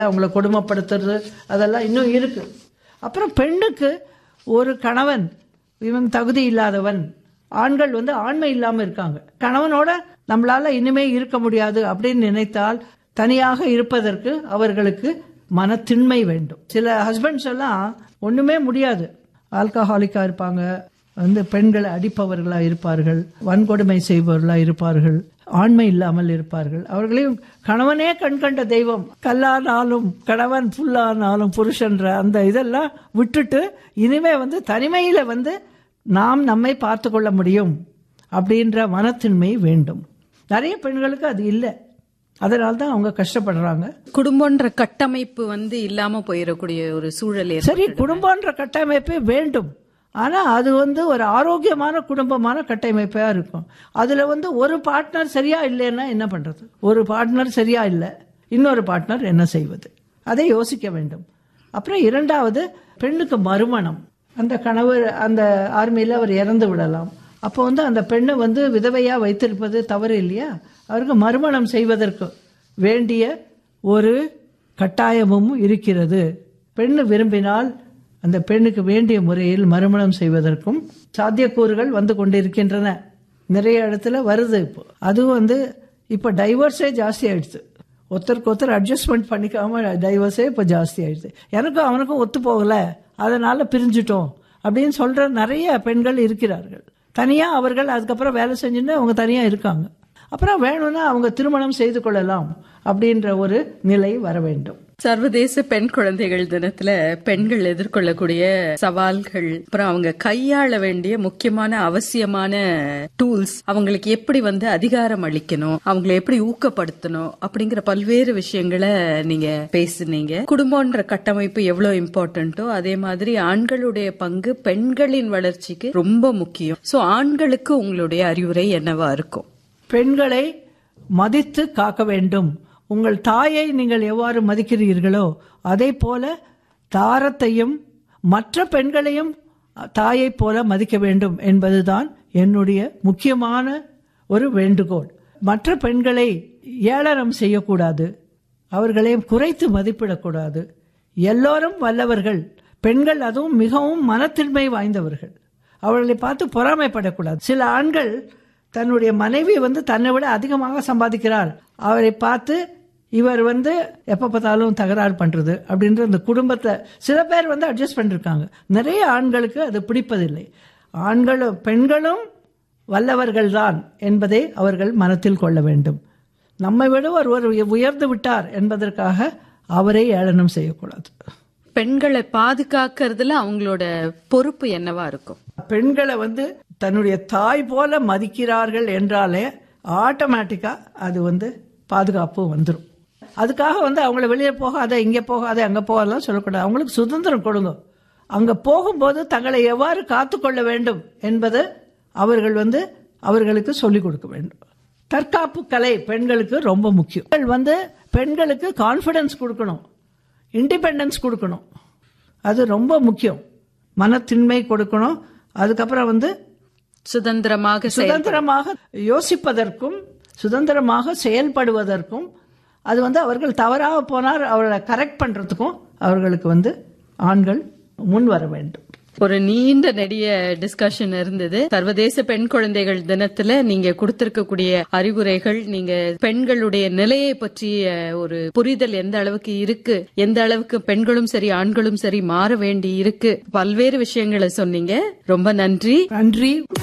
அவங்கள கொடுமைப்படுத்துறது அதெல்லாம் இன்னும் இருக்கு அப்புறம் பெண்ணுக்கு ஒரு கணவன் இவன் தகுதி இல்லாதவன் ஆண்கள் வந்து ஆண்மை இல்லாம இருக்காங்க கணவனோட நம்மளால இனிமே இருக்க முடியாது அப்படின்னு நினைத்தால் தனியாக இருப்பதற்கு அவர்களுக்கு மனத்திண்மை வேண்டும் சில ஹஸ்பண்ட்ஸ் எல்லாம் ஒண்ணுமே முடியாது ஆல்கஹாலிக்கா இருப்பாங்க வந்து பெண்களை அடிப்பவர்களா இருப்பார்கள் வன்கொடுமை செய்பவர்களா இருப்பார்கள் ஆண்மை இல்லாமல் இருப்பார்கள் அவர்களையும் கணவனே கண்கண்ட தெய்வம் கல்லானாலும் கணவன் புல்லானாலும் புருஷன்ற அந்த இதெல்லாம் விட்டுட்டு இனிமே வந்து தனிமையில வந்து நாம் நம்மை பார்த்து கொள்ள முடியும் அப்படின்ற மனத்தின்மை வேண்டும் நிறைய பெண்களுக்கு அது இல்லை அதனால தான் அவங்க கஷ்டப்படுறாங்க குடும்பம்ன்ற கட்டமைப்பு வந்து இல்லாம போயிடக்கூடிய ஒரு சூழல் ஏற்படும். சரி குடும்பன்ற கட்டமைப்பே வேண்டும் ஆனா அது வந்து ஒரு ஆரோக்கியமான குடும்பமான கட்டமைப்பா இருக்கும் அதுல வந்து ஒரு பார்ட்னர் சரியா இல்லைன்னா என்ன பண்றது ஒரு பார்ட்னர் சரியா இல்லை இன்னொரு பார்ட்னர் என்ன செய்வது அதை யோசிக்க வேண்டும் அப்புறம் இரண்டாவது பெண்ணுக்கு மறுமணம் அந்த கணவர் அந்த ஆர்மியில் அவர் இறந்து விடலாம் அப்போ வந்து அந்த பெண்ணை வந்து விதவையா வைத்திருப்பது தவறு இல்லையா அவருக்கு மறுமணம் செய்வதற்கு வேண்டிய ஒரு கட்டாயமும் இருக்கிறது பெண்ணு விரும்பினால் அந்த பெண்ணுக்கு வேண்டிய முறையில் மறுமணம் செய்வதற்கும் சாத்தியக்கூறுகள் வந்து கொண்டிருக்கின்றன நிறைய இடத்துல வருது இப்போ அதுவும் வந்து இப்போ டைவர்ஸே ஜாஸ்தி ஆயிடுச்சு ஒருத்தருக்கு ஒருத்தர் அட்ஜஸ்ட்மெண்ட் பண்ணிக்காம டைவர்ஸே இப்போ ஜாஸ்தி ஆயிடுச்சு எனக்கும் அவனுக்கும் ஒத்து போகல அதனால பிரிஞ்சுட்டோம் அப்படின்னு சொல்ற நிறைய பெண்கள் இருக்கிறார்கள் தனியா அவர்கள் அதுக்கப்புறம் வேலை செஞ்சுன்னு அவங்க தனியா இருக்காங்க அப்புறம் வேணும்னா அவங்க திருமணம் செய்து கொள்ளலாம் அப்படின்ற ஒரு நிலை வர வேண்டும் சர்வதேச பெண் குழந்தைகள் தினத்துல பெண்கள் எதிர்கொள்ளக்கூடிய சவால்கள் அப்புறம் அவங்க கையாள வேண்டிய முக்கியமான அவசியமான டூல்ஸ் அவங்களுக்கு எப்படி வந்து அதிகாரம் அளிக்கணும் அவங்களை எப்படி ஊக்கப்படுத்தணும் அப்படிங்கிற பல்வேறு விஷயங்களை நீங்க பேசுனீங்க குடும்பம்ன்ற கட்டமைப்பு எவ்வளவு இம்பார்ட்டன்ட்டோ அதே மாதிரி ஆண்களுடைய பங்கு பெண்களின் வளர்ச்சிக்கு ரொம்ப முக்கியம் சோ ஆண்களுக்கு உங்களுடைய அறிவுரை என்னவா இருக்கும் பெண்களை மதித்து காக்க வேண்டும் உங்கள் தாயை நீங்கள் எவ்வாறு மதிக்கிறீர்களோ அதே போல தாரத்தையும் மற்ற பெண்களையும் தாயைப் போல மதிக்க வேண்டும் என்பதுதான் என்னுடைய முக்கியமான ஒரு வேண்டுகோள் மற்ற பெண்களை ஏளனம் செய்யக்கூடாது அவர்களை குறைத்து மதிப்பிடக்கூடாது எல்லோரும் வல்லவர்கள் பெண்கள் அதுவும் மிகவும் மனத்தின்மை வாய்ந்தவர்கள் அவர்களை பார்த்து பொறாமைப்படக்கூடாது சில ஆண்கள் தன்னுடைய மனைவி வந்து தன்னை விட அதிகமாக சம்பாதிக்கிறார் அவரை பார்த்து இவர் வந்து எப்ப பார்த்தாலும் தகராறு பண்றது அப்படின்ற அந்த குடும்பத்தை சில பேர் வந்து அட்ஜஸ்ட் பண்ணிருக்காங்க நிறைய ஆண்களுக்கு அது பிடிப்பதில்லை ஆண்களும் பெண்களும் வல்லவர்கள் தான் என்பதை அவர்கள் மனத்தில் கொள்ள வேண்டும் நம்மை விட ஒருவர் உயர்ந்து விட்டார் என்பதற்காக அவரை ஏளனம் செய்யக்கூடாது பெண்களை பாதுகாக்கிறதுல அவங்களோட பொறுப்பு என்னவா இருக்கும் பெண்களை வந்து தன்னுடைய தாய் போல மதிக்கிறார்கள் என்றாலே ஆட்டோமேட்டிக்கா அது வந்து பாதுகாப்பு வந்துடும் அதுக்காக வந்து அவங்கள வெளியே போகாத இங்கே போகாத அங்கே போகாதெல்லாம் சொல்லக்கூடாது அவங்களுக்கு சுதந்திரம் கொடுங்க அங்கே போகும்போது தங்களை எவ்வாறு காத்துக்கொள்ள வேண்டும் என்பது அவர்கள் வந்து அவர்களுக்கு சொல்லிக் கொடுக்க வேண்டும் தற்காப்பு கலை பெண்களுக்கு ரொம்ப முக்கியம் பெண்கள் வந்து பெண்களுக்கு கான்ஃபிடன்ஸ் கொடுக்கணும் இண்டிபெண்டன்ஸ் கொடுக்கணும் அது ரொம்ப முக்கியம் மனத்தின்மை கொடுக்கணும் அதுக்கப்புறம் வந்து சுதந்திரமாக செயல் சுதந்திரமாக யோசிப்பதற்கும் சுதந்திரமாக செயல்படுவதற்கும் அது வந்து அவர்கள் தவறாக போனார் அவர்களை கரெக்ட் பண்றதுக்கும் அவர்களுக்கு வந்து ஆண்கள் முன் வர வேண்டும் ஒரு நீண்ட நெடிய டிஸ்கஷன் இருந்தது சர்வதேச பெண் குழந்தைகள் தினத்துல நீங்க கொடுத்திருக்கக்கூடிய அறிவுரைகள் நீங்க பெண்களுடைய நிலையை பற்றிய ஒரு புரிதல் எந்த அளவுக்கு இருக்கு எந்த அளவுக்கு பெண்களும் சரி ஆண்களும் சரி மாற வேண்டி இருக்கு பல்வேறு விஷயங்களை சொன்னீங்க ரொம்ப நன்றி நன்றி